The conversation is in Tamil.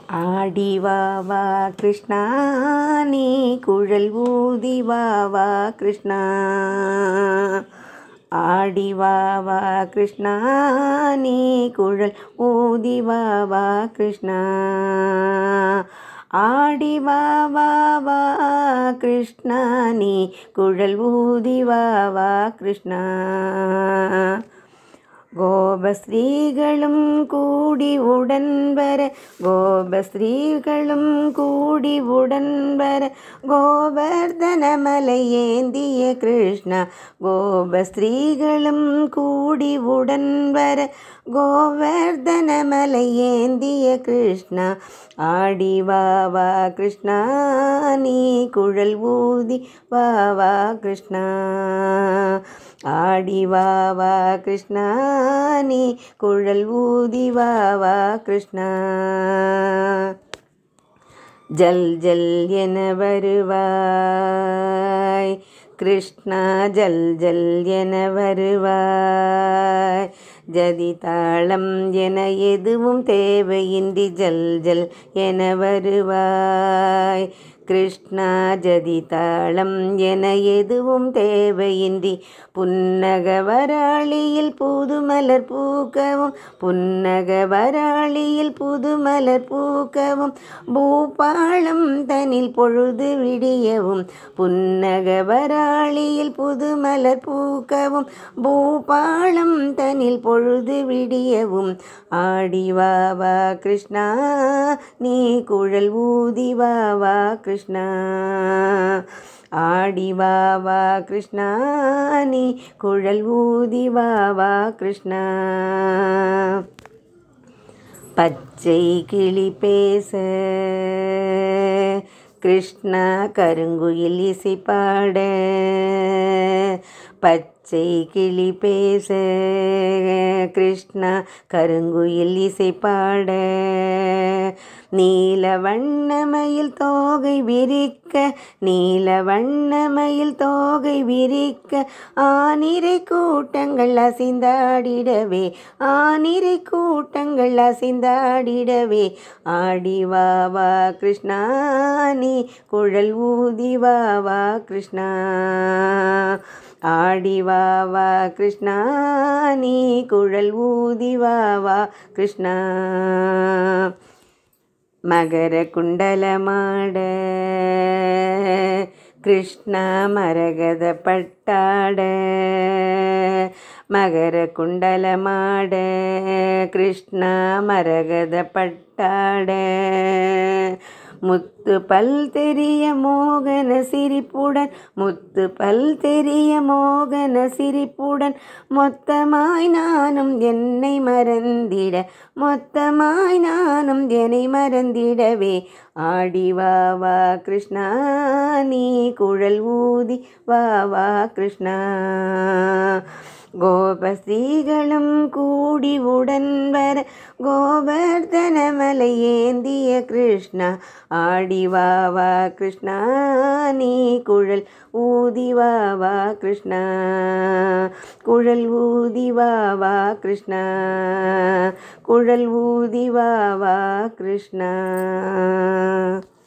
ஆடி வா வா கிருஷ்ணா நீ குழல் ஊதி வா வா கிருஷ்ணா ஆடி வா வா கிருஷ்ணா நீ குழல் ஊதி வா வா கிருஷ்ணா ஆடி வா வா வா கிருஷ்ணா நீ குழல் ஊதி வா வா கிருஷ்ணா கோபஸ்ரீகளும் கூடி உடன் வர கோபஸ்ரீகளும் கூடி உடன் வர கோவர்தனமலை ஏந்திய கிருஷ்ணா கோபஸ்ரீகளும் கூடி உடன் வர கோவர்தனமலை ஏந்திய கிருஷ்ணா ஆடி வா வா கிருஷ்ணா நீ குழல் ஊதி வா வா கிருஷ்ணா ஆடி வா வா கிருஷ்ணா நீ குழல் ஊதி வா வா கிருஷ்ணா ஜல் ஜல் என வருவாய் கிருஷ்ணா ஜல் ஜல் என வருவாய் ஜதி தாளம் என எதுவும் தேவையின்றி ஜல் ஜல் என வருவாய் கிருஷ்ணா ஜதி தாளம் என எதுவும் தேவையின்றி புன்னக வராளியில் புதுமலர் பூக்கவும் புன்னக வராளியில் புதுமலர் பூக்கவும் பூபாளம் தனில் பொழுது விடியவும் புன்னக வராளியில் புதுமலர் பூக்கவும் பூபாளம் தனில் பொழுது விடியவும் ஆடி வா வா கிருஷ்ணா நீ குழல் ஊதி வா வா கிருஷ்ணா ஆடி வா வா கிருஷ்ணா நீ குழல் ஊதி வா வா கிருஷ்ணா பச்சை கிளி பேச கிருஷ்ணா கருங்குயில் இசை பாட பச்சை கிளி பேச கிருஷ்ணா கருங்குயில் இசை பாட நீல வண்ணமயில் தோகை விரிக்க நீல வண்ணமயில் தோகை விரிக்க ஆனிரை கூட்டங்கள் அசைந்தாடிடவே ஆனிரை கூட்டங்கள் அசைந்தாடிடவே ஆடி வா வா கிருஷ்ணா நீ குழல் ஊதி வா வா கிருஷ்ணா ஆடி வா வா கிருஷ்ணா நீ குழல் ஊதி வா வா கிருஷ்ணா மகர குண்டலமாட கிருஷ்ண மரகத பட்டாட மகர குண்டலமாட கிருஷ்ண மரகத பட்டாட முத்து பல் தெரிய மோகன சிரிப்புடன் முத்து பல் தெரிய மோகன சிரிப்புடன் மொத்தமாய் நானும் என்னை மறந்திட மொத்தமாய் நானும் என்னை மறந்திடவே ஆடி வா வா கிருஷ்ணா நீ குழல் ஊதி வா வா கிருஷ்ணா கோபஸ்ரீகளும் கூடி உடன் வர கோவர்தனமலை ஏந்திய கிருஷ்ணா ஆடி வா வா கிருஷ்ணா நீ குழல் ஊதி வா வா கிருஷ்ணா குழல் ஊதி வா வா கிருஷ்ணா குழல் ஊதி வா வா கிருஷ்ணா